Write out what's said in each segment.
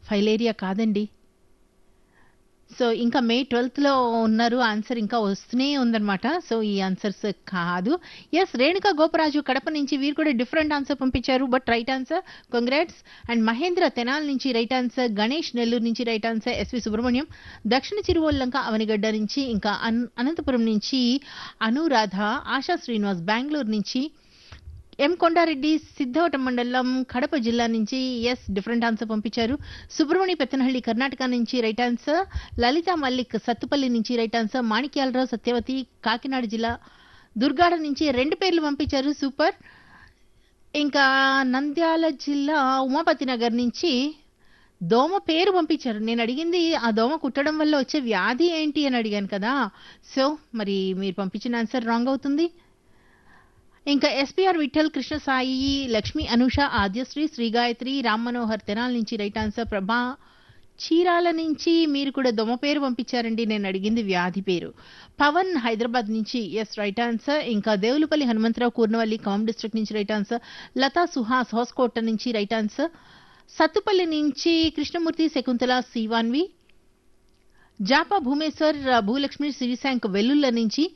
filaria కాదండి so ఇంకా మే ట్వెల్త్లో ఉన్నారు ఆన్సర్ ఇంకా వస్తూనే ఉందన్నమాట సో ఈ ఆన్సర్స్ కాదు ఎస్ రేణుక గోపరాజు కడప నుంచి వీరు కూడా డిఫరెంట్ ఆన్సర్ పంపించారు but right answer congrats and Mahendra Tenali నుంచి రైట్ ఆన్సర్ గణేష్ నెల్లూరు నుంచి రైట్ ఆన్సర్ ఎస్వి సుబ్రహ్మణ్యం దక్షిణ చిరువల్లంక అవనిగడ్డ నుంచి ఇంకా అన్- అనంతపురం నుంచి అనురాధ ఆశా శ్రీనివాస్ బెంగళూరు నుంచి ఎం కొండారెడ్డి సిద్ధవటం మండలం కడప జిల్లా నుంచి ఎస్ డిఫరెంట్ ఆన్సర్ పంపించారు సుబ్రహ్మణ్య పెత్తనహಳ್ಳಿ కర్ణాటక నుంచి రైట్ ఆన్సర్ లలిత మల్లిక్ సత్తుపల్లి నుంచి రైట్ ఆన్సర్ మాణిక్యాలరావు సత్యవతి కాకినాడ జిల్లా దుర్గాడ నుంచి రెండు పేర్లు పంపించారు సూపర్ ఇంకా నంద్యాల జిల్లా ఉమాపతి నగర్ నుంచి దోమ పేరు పంపించారు నేను అడిగింది ఆ దోమ కుట్టడం వల్ల వచ్చే వ్యాధి ఏంటి అని అడిగాను కదా సో మరి మీరు పంపించిన ఆన్సర్ రాంగ్ అవుతుంది ఇంకా ఎస్పీఆర్ విఠల్ కృష్ణ సాయి లక్ష్మి అనుష ఆద్యశ్రీ శ్రీ గాయత్రి రామ్ మనోహర్ తెనాల్ నుంచి రైట్ ఆన్సర్ ప్రభా చీరాల నుంచి మీరు కూడా దొమ పేరు పంపించారండి నేను అడిగింది వ్యాధి పేరు పవన్ హైదరాబాద్ నుంచి ఎస్ రైట్ ఆన్సర్ ఇంకా దేవులపల్లి హనుమంతరావు కూర్నవల్లి ఖమ్మం డిస్ట్రిక్ట్ నుంచి రైట్ ఆన్సర్ లతా సుహాస్ హోస్కోట నుంచి రైట్ ఆన్సర్ సత్తుపల్లి నుంచి కృష్ణమూర్తి శకుంతల శివాన్వి జాపా భూమేశ్వర్ భూలక్ష్మి శ్రీశాంక్ వెల్లుల్ల నుంచి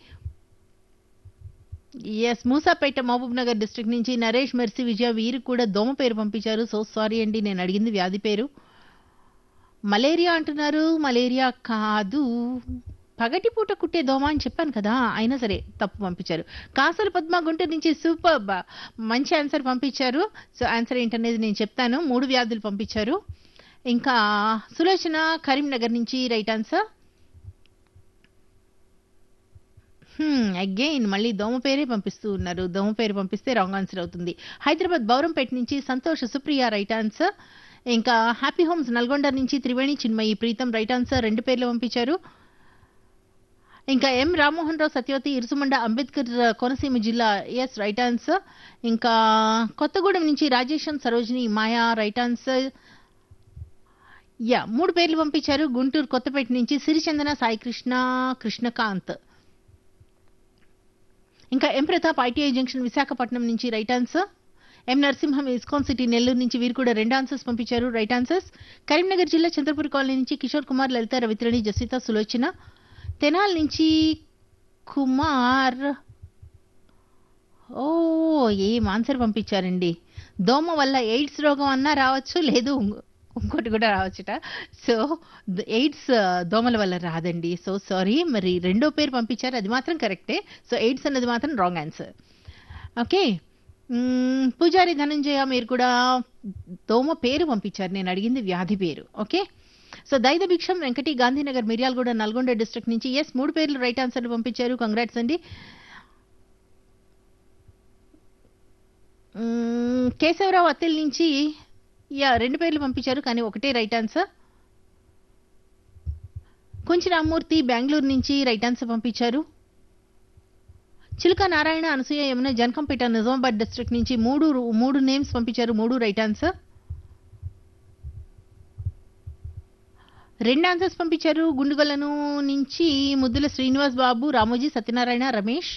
ఎస్ మూసాపేట మహబూబ్ నగర్ డిస్ట్రిక్ట్ నుంచి నరేష్ మెర్సి విజయ వీరు కూడా దోమ పేరు పంపించారు సో సారీ అండి నేను అడిగింది వ్యాధి పేరు మలేరియా అంటున్నారు మలేరియా కాదు పగటిపూట కుట్టే దోమ అని చెప్పాను కదా అయినా సరే తప్పు పంపించారు కాసల పద్మ గుంటూరు నుంచి సూపర్ మంచి ఆన్సర్ పంపించారు సో ఆన్సర్ ఏంటనేది నేను చెప్తాను మూడు వ్యాధులు పంపించారు ఇంకా సులోచన కరీంనగర్ నుంచి రైట్ ఆన్సర్ అగైన్ మళ్ళీ దోమ పేరే పంపిస్తూ ఉన్నారు దోమ పేరు పంపిస్తే రాంగ్ ఆన్సర్ అవుతుంది హైదరాబాద్ బౌరంపేట నుంచి సంతోష్ సుప్రియ రైట్ ఆన్సర్ ఇంకా హ్యాపీ హోమ్స్ నల్గొండ నుంచి త్రివేణి చిన్మయి ప్రీతం రైట్ ఆన్సర్ రెండు పేర్లు పంపించారు ఇంకా ఎం రామ్మోహన్ రావు సత్యవతి ఇరుసుమండ అంబేద్కర్ కోనసీమ జిల్లా ఎస్ రైట్ ఆన్సర్ ఇంకా కొత్తగూడెం నుంచి Rajesham Sarojini Maya right answer yeah మూడు పేర్లు పంపించారు గుంటూరు కొత్తపేట నుంచి సిరిచందన సాయికృష్ణ కృష్ణకాంత్ ఇంకా M Pratap ITI junction Visakhapatnam నుంచి right answer M Narasimham ISKCON city Nellore నుంచి వీరు కూడా రెండు ఆన్సర్స్ పంపించారు రైట్ ఆన్సర్స్ కరీంనగర్ జిల్లా చంద్రపూర్ కాలనీ నుంచి కిషోర్ కుమార్ లలిత రవిత్రణి జసిత సులోచన తెనాల్ నుంచి కుమార్ ఓ ఏం ఆన్సర్ పంపించారండి దోమ వల్ల ఎయిడ్స్ రోగం అన్నా రావచ్చు లేదు ఇంకోటి కూడా రావచ్చుట సో ఎయిడ్స్ దోమల వల్ల రాదండి సో సారీ మరి రెండో పేరు పంపించారు అది మాత్రం కరెక్టే సో ఎయిడ్స్ అన్నది మాత్రం రాంగ్ ఆన్సర్ ఓకే మ్మ్, పూజారి ధనంజయ మీరు కూడా దోమ పేరు పంపించారు నేను అడిగింది వ్యాధి పేరు okay so Daida Bhiksham Venkati Gandhinagar Miryalaguda Nalgonda district నుంచి ఎస్ మూడు పేర్లు రైట్ ఆన్సర్లు పంపించారు కంగ్రాట్స్ అండి మ్మ్, కేశవరావు అత్తిల్ నుంచి యా రెండు పేర్లు పంపించారు కానీ ఒకటే రైట్ ఆన్సర్ కొంచెం రామ్మూర్తి బెంగళూరు నుంచి రైట్ ఆన్సర్ పంపించారు చిలుక నారాయణ అనసూయ యమున జనకంపేట నిజామాబాద్ డిస్ట్రిక్ట్ నుంచి మూడు మూడు నేమ్స్ పంపించారు మూడు రైట్ ఆన్సర్ రెండు ఆన్సర్స్ పంపించారు గుండుగలను నుంచి ముద్దుల శ్రీనివాస్ బాబు రామోజీ సత్యనారాయణ రమేష్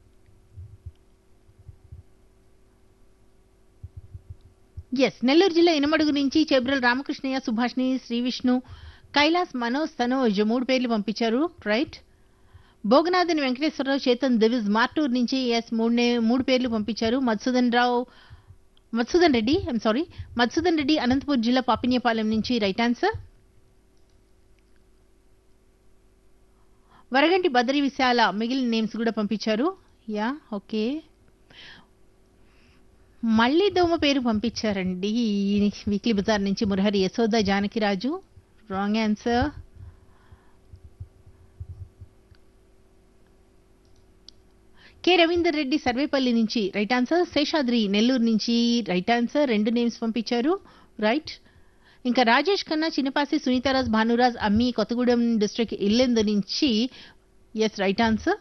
ఎస్ నెల్లూరు జిల్లా ఇనమడుగు నుంచి చెబ్రల్ రామకృష్ణయ్య సుభాష్ని శ్రీ విష్ణు కైలాస్ మనోజ్ తనోజ్ మూడు పేర్లు పంపించారు రైట్ భోగనాథన్ వెంకటేశ్వరరావు చేతన్ దివిజ్ మార్టూర్ నుంచి ఎస్ మూడు నే- మూడు పేర్లు పంపించారు మధుసూదన్ రావు మధుసూదన్ రెడ్డి ఐమ్ సారీ మధుసూదన్ రెడ్డి అనంతపూర్ జిల్లా పాపిన్యపాలెం నుంచి రైట్ ఆన్సర్ వరగంటి బదరి విశాల మిగిలిన నేమ్స్ కూడా పంపించారు యా ఓకే మళ్ళీ దోమ పేరు పంపించారండి వీక్లీ బజార్ నుంచి Murahari Yashoda Janakiraju wrong answer K Ravinder Reddy Sarvepalli నుంచి రైట్ ఆన్సర్ శేషాద్రి నెల్లూరు నుంచి రైట్ ఆన్సర్ రెండు నేమ్స్ పంపించారు రైట్ ఇంకా రాజేష్ ఖన్నా చిన్నపాసి సునీతారాజ్ భానురాజ్ అమ్మి కొత్తగూడెం డిస్ట్రిక్ట్ ఇల్లెందు నుంచి yes right answer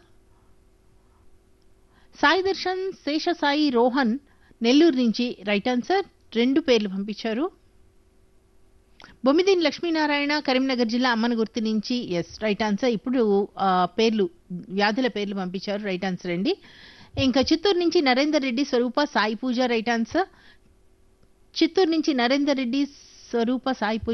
Sai Darshan Sesha Sai Rohan Nellore నుంచి రైట్ ఆన్సర్ రెండు పేర్లు పంపించారు బొమ్మిదిని లక్ష్మీనారాయణ కరీంనగర్ జిల్లా అమ్మనగుర్తి నుంచి ఎస్ రైట్ ఆన్సర్ ఇప్పుడు ఆ, పేర్లు వ్యాధుల పేర్లు పంపించారు రైట్ ఆన్సర్ అండి ఇంకా చిత్తూరు నుంచి నరేందర్ రెడ్డి స్వరూప సాయి పూజ రైట్ ఆన్సర్ చిత్తూరు నుంచి నరేందర్ రెడ్డి స్వరూప సాయి పూజ